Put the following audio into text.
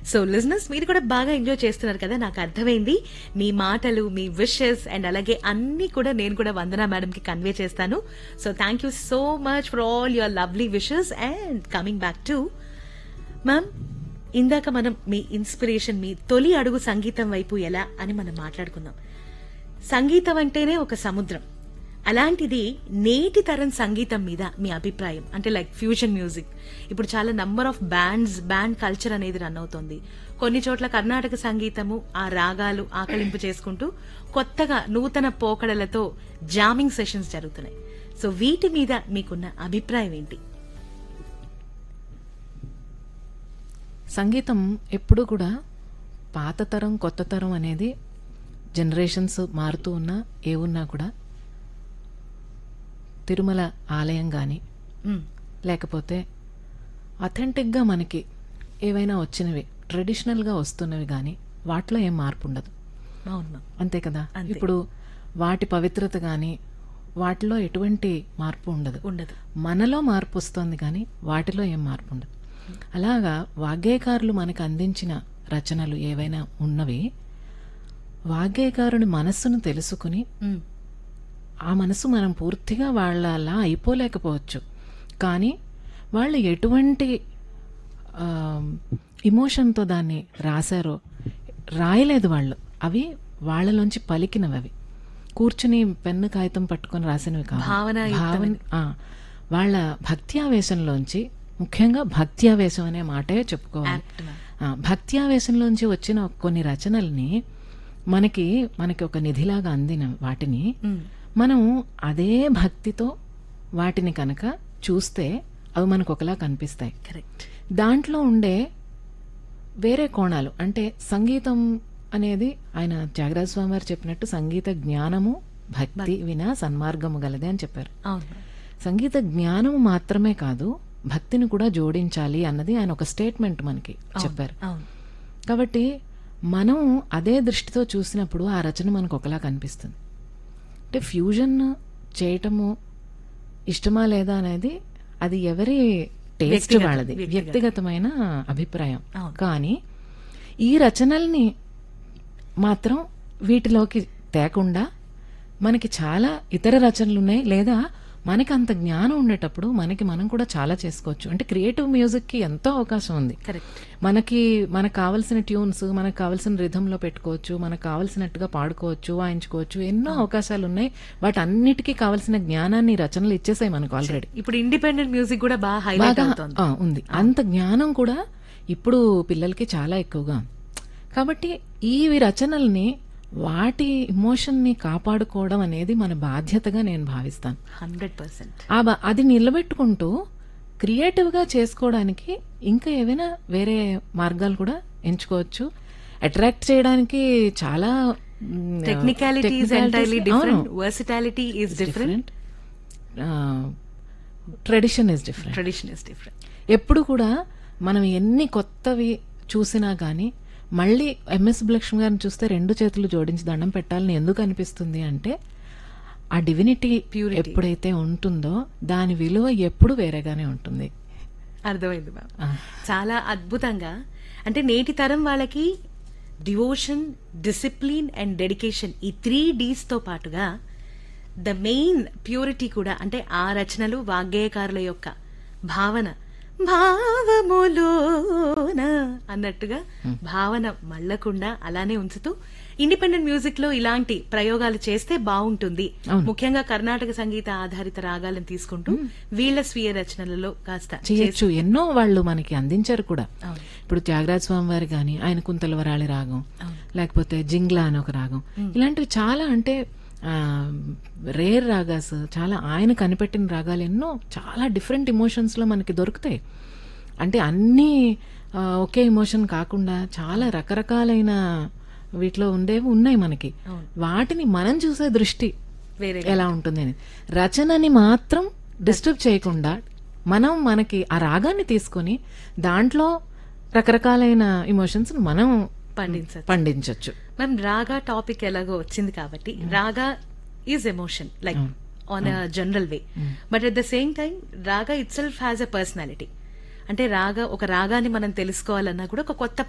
So లిజినెస్ మీరు కూడా బాగా ఎంజాయ్ చేస్తున్నారు కదా నాకు అర్థమైంది మీ మాటలు మీ విషెస్ అండ్ అలాగే అన్ని కూడా నేను కూడా వందన మేడం కి కన్వే చేస్తాను so thank you so much for all your lovely wishes and coming back to ma'am ఇందాక మనం మీ ఇన్స్పిరేషన్ మీ తొలి అడుగు సంగీతం వైపు ఎలా అని మనం మాట్లాడుకుందాం సంగీతం అంటేనే ఒక సముద్రం అలాంటిది నేటి తరం సంగీతం మీద మీ అభిప్రాయం అంటే లైక్ ఫ్యూజన్ మ్యూజిక్ ఇప్పుడు చాలా number of bands band culture అనేది రన్ అవుతోంది కొన్ని చోట్ల కర్ణాటక సంగీతము ఆ రాగాలు ఆకలింపు చేసుకుంటూ కొత్తగా నూతన పోకడలతో జామింగ్ సెషన్స్ జరుగుతున్నాయి సో వీటి మీద మీకున్న అభిప్రాయం ఏంటి సంగీతం ఎప్పుడూ కూడా పాత తరం కొత్త తరం అనేది జనరేషన్స్ మారుతూ ఉన్నా ఏ ఉన్నా కూడా తిరుమల ఆలయం కానీ మ్మ్. లేకపోతే అథెంటిక్గా మనకి ఏవైనా వచ్చినవి ట్రెడిషనల్గా వస్తున్నవి కానీ వాటిలో ఏం మార్పు ఉండదు అవును మ్యామ్ అంతే కదా అంతే. ఇప్పుడు వాటి పవిత్రత కానీ వాటిలో ఎటువంటి మార్పు ఉండదు ఉండదు మనలో మార్పు వస్తుంది కానీ వాటిలో ఏం మార్పు ఉండదు అలాగా వాగ్గేయకారులు మనకు అందించిన రచనలు ఏవైనా ఉన్నవి వాగ్గేయకారుని మనస్సును తెలుసుకుని మ్మ్. ఆ మనసు మనం పూర్తిగా వాళ్ళలా అయిపోలేకపోవచ్చు కానీ వాళ్ళు ఎటువంటి ఆ, ఇమోషన్తో దాన్ని రాశారో రాయలేదు వాళ్ళు అవి వాళ్ళలోంచి పలికినవి అవి కూర్చుని పెన్ను కాగితం పట్టుకొని రాసినవి కాదు భావనాయుక్తమైనవి. భావన ఆ, వాళ్ళ భక్త్యావేశంలోంచి ముఖ్యంగా భక్త్యావేశం అనే మాటే చెప్పుకోవాలి Apt మ్యామ్. ఆ, భక్త్యావేశంలోంచి వచ్చిన కొన్ని రచనల్ని మనకి మనకి ఒక నిధిలాగా అందిన వాటిని మ్మ్. మనం అదే భక్తితో వాటిని కనుక చూస్తే అవి మనకు ఒకలా కనిపిస్తాయి కరెక్ట్ దాంట్లో ఉండే వేరే కోణాలు అంటే సంగీతం అనేది ఆయన త్యాగరాజ స్వామి వారు చెప్పినట్టు సంగీత జ్ఞానము భక్తి వినా సన్మార్గము గలదే అని చెప్పారు అవును మ్యామ్. సంగీత జ్ఞానము మాత్రమే కాదు భక్తిని కూడా జోడించాలి అన్నది ఆయన ఒక స్టేట్మెంట్ మనకి చెప్పారు అవును కాబట్టి మనం అదే దృష్టితో చూసినప్పుడు ఆ రచన మనకు ఒకలా కనిపిస్తుంది అంటే ఫ్యూజన్ చేయటము ఇష్టమా లేదా అనేది అది ఎవరి టేస్ట్ వ్యక్తిగతం, వాళ్ళది వ్యక్తిగతం. వ్యక్తిగతమైన అభిప్రాయం అవును. కానీ ఈ రచనల్ని మాత్రం వీటిలోకి తేకుండా మనకి చాలా ఇతర రచనలు ఉన్నాయి లేదా మనకి అంత జ్ఞానం ఉండేటప్పుడు మనకి మనం కూడా చాలా చేసుకోవచ్చు అంటే క్రియేటివ్ మ్యూజిక్కి ఎంతో అవకాశం ఉంది కరెక్ట్ మనకి మనకు కావలసిన ట్యూన్స్ మనకు కావలసిన రిథంలో పెట్టుకోవచ్చు మనకు కావలసినట్టుగా పాడుకోవచ్చు వాయించుకోవచ్చు ఎన్నో అవకాశాలు ఉన్నాయి వాటి అన్నిటికీ కావలసిన జ్ఞానాన్ని రచనలు ఇచ్చేసాయి మనకు ఆల్రెడీ ఇప్పుడు ఇండిపెండెంట్ మ్యూజిక్ కూడా బాగా హైలైట్ బాగా అవుతోంది ఆ, ఉంది అంత జ్ఞానం కూడా ఇప్పుడు పిల్లలకి చాలా ఎక్కువగా ఉంది. కాబట్టి ఈ రచనల్ని వాటి ఇమోషన్ ని కాపాడుకోవడం అనేది మన బాధ్యతగా నేను భావిస్తాను హండ్రెడ్ పర్సెంట్ ఆ బ- అది నిలబెట్టుకుంటూ క్రియేటివ్ గా చేసుకోవడానికి ఇంకా ఏవైనా వేరే మార్గాలు కూడా ఎంచుకోవచ్చు అట్రాక్ట్ చేయడానికి చాలా technicality is entirely different versatility is different tradition is different tradition is different ఎప్పుడు కూడా మనం ఎన్ని కొత్తవి చూసినా కానీ మళ్ళీ ఎంఎస్ లక్ష్మి గారిని చూస్తే రెండు చేతులు జోడించి దండం పెట్టాలని ఎందుకు అనిపిస్తుంది అంటే ఆ డివినిటీ Purity. ఎప్పుడైతే ఉంటుందో దాని విలువ ఎప్పుడు వేరేగానే ఉంటుంది అర్థమైంది మ్యామ్ ఆ. చాలా అద్భుతంగా అంటే నేటి తరం వాళ్ళకి డివోషన్ డిసిప్లిన్ అండ్ డెడికేషన్ ఈ త్రీ డీస్ తో పాటుగా ద మెయిన్ ప్యూరిటీ కూడా అంటే ఆ రచనలు వాగ్గేయకారుల యొక్క భావన భావములోన అన్నట్టుగా భావన మళ్ళకుండా అలానే ఉంచుతూ ఇండిపెండెంట్ మ్యూజిక్ లో ఇలాంటి ప్రయోగాలు చేస్తే బాగుంటుంది అవును. ముఖ్యంగా కర్ణాటక సంగీత ఆధారిత రాగాలను తీసుకుంటూ వీళ్ళ స్వీయ రచనలలో కాస్త చేయొచ్చు ఎన్నో వాళ్ళు మనకి అందించారు కూడా అవును. ఇప్పుడు త్యాగరాజ స్వామి వారి కానీ ఆయన కుంతలవరాళి రాగం అవును. లేకపోతే జింగ్లా అని ఒక రాగం ఇలాంటివి చాలా అంటే రేర్ రాగాస్ చాలా ఆయన కనిపెట్టిన రాగాలు ఎన్నో చాలా డిఫరెంట్ ఇమోషన్స్ లో మనకి దొరుకుతాయి అంటే అన్ని ఆ, ఒకే ఇమోషన్ కాకుండా చాలా రకరకాలైన వీటిలో ఉండేవి ఉన్నాయి మనకి అవును. వాటిని మనం చూసే దృష్టి వేరే ఎలా ఉంటుంది అని రచనని మాత్రం డిస్టర్బ్ చేయకుండా మనం మనకి ఆ రాగాన్ని తీసుకొని దాంట్లో రకరకాలైన ఇమోషన్స్ మనం పండించచ్చు పండించవచ్చు మ్యామ్ రాగా టాపిక్ ఎలాగో వచ్చింది కాబట్టి raga is emotion like on a general way but at the same time raga itself has a personality అంటే రాగా ఒక రాగాన్ని మనం తెలుసుకోవాలన్నా కూడా ఒక కొత్త